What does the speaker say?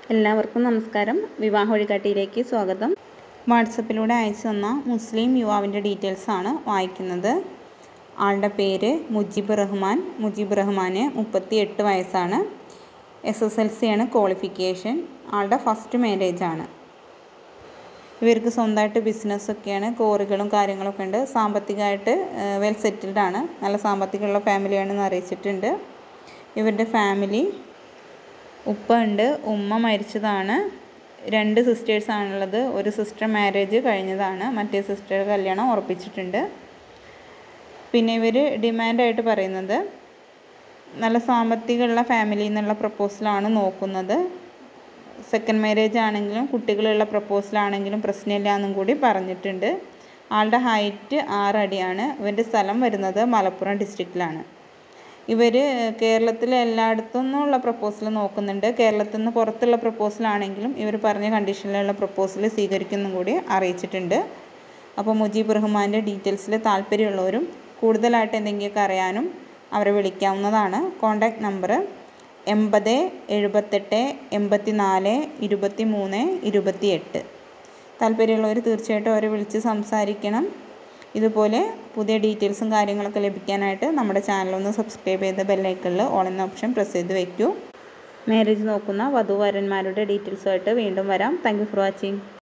എല്ലാവർക്കും നമസ്കാരം വിവാഹ വഴികാട്ടിയിലേക്ക് സ്വാഗതം വാട്സപ്പിലൂടെ അയച്ചു തന്ന മുസ്ലിം യുവാവിൻ്റെ ഡീറ്റെയിൽസ് ആണ് വായിക്കുന്നത് ആളുടെ പേര് മുജീബ് റഹ്മാൻ മുജീബ് റഹ്മാന് മുപ്പത്തി എട്ട് വയസ്സാണ് എസ് എസ് എൽ സി ആണ് ക്വാളിഫിക്കേഷൻ ആളുടെ ഫസ്റ്റ് മാരേജ് ആണ് ഇവർക്ക് സ്വന്തമായിട്ട് ബിസിനസ്സൊക്കെയാണ് കോറികളും കാര്യങ്ങളൊക്കെ ഉണ്ട് സാമ്പത്തികമായിട്ട് വെൽ സെറ്റിൽഡ് ആണ് നല്ല സാമ്പത്തികമുള്ള ഫാമിലിയാണെന്ന് അറിയിച്ചിട്ടുണ്ട് ഇവരുടെ ഫാമിലി ഉപ്പ ഉണ്ട് ഉമ്മ മരിച്ചതാണ് രണ്ട് സിസ്റ്റേഴ്സ് ആണുള്ളത് ഒരു സിസ്റ്റർ മാരേജ് കഴിഞ്ഞതാണ് മറ്റേ സിസ്റ്റർ കല്യാണം ഉറപ്പിച്ചിട്ടുണ്ട് പിന്നെ ഇവർ ഡിമാൻഡായിട്ട് പറയുന്നത് നല്ല സാമ്പത്തികമുള്ള ഫാമിലിയിൽ നിന്നുള്ള പ്രപ്പോസലാണ് നോക്കുന്നത് സെക്കൻഡ് മാരേജ് ആണെങ്കിലും കുട്ടികളുള്ള പ്രപ്പോസലാണെങ്കിലും പ്രശ്നമില്ല എന്നും കൂടി പറഞ്ഞിട്ടുണ്ട് ആളുടെ ഹൈറ്റ് ആറടിയാണ് ഇവൻ്റെ സ്ഥലം വരുന്നത് മലപ്പുറം ഡിസ്ട്രിക്റ്റിലാണ് ഇവർ കേരളത്തിലെ എല്ലായിടത്തു നിന്നുള്ള പ്രപ്പോസൽ നോക്കുന്നുണ്ട് കേരളത്തിൽ നിന്ന് പുറത്തുള്ള പ്രപ്പോസലാണെങ്കിലും ഇവർ പറഞ്ഞ കണ്ടീഷനിലുള്ള പ്രപ്പോസൽ സ്വീകരിക്കുന്നും കൂടി അറിയിച്ചിട്ടുണ്ട് അപ്പോൾ മുജീബ് റഹ്മാൻ്റെ ഡീറ്റെയിൽസിൽ താല്പര്യമുള്ളവരും കൂടുതലായിട്ട് എന്തെങ്കിലുമൊക്കെ അറിയാനും അവരെ വിളിക്കാവുന്നതാണ് കോൺടാക്റ്റ് നമ്പർ എൺപത് എഴുപത്തെട്ട് എൺപത്തി നാല് ഇരുപത്തി മൂന്ന് ഇരുപത്തി എട്ട് താല്പര്യമുള്ളവർ തീർച്ചയായിട്ടും അവരെ വിളിച്ച് സംസാരിക്കണം ഇതുപോലെ പുതിയ ഡീറ്റെയിൽസും കാര്യങ്ങളൊക്കെ ലഭിക്കാനായിട്ട് നമ്മുടെ ചാനലൊന്ന് സബ്സ്ക്രൈബ് ചെയ്ത് ബെല്ലൈക്കണിൽ ഓൾ എന്ന ഓപ്ഷൻ പ്രസ് ചെയ്ത് വയ്ക്കൂ മാരേജ് നോക്കുന്ന വധുവരന്മാരുടെ ഡീറ്റെയിൽസുമായിട്ട് വീണ്ടും വരാം താങ്ക് ഫോർ വാച്ചിങ്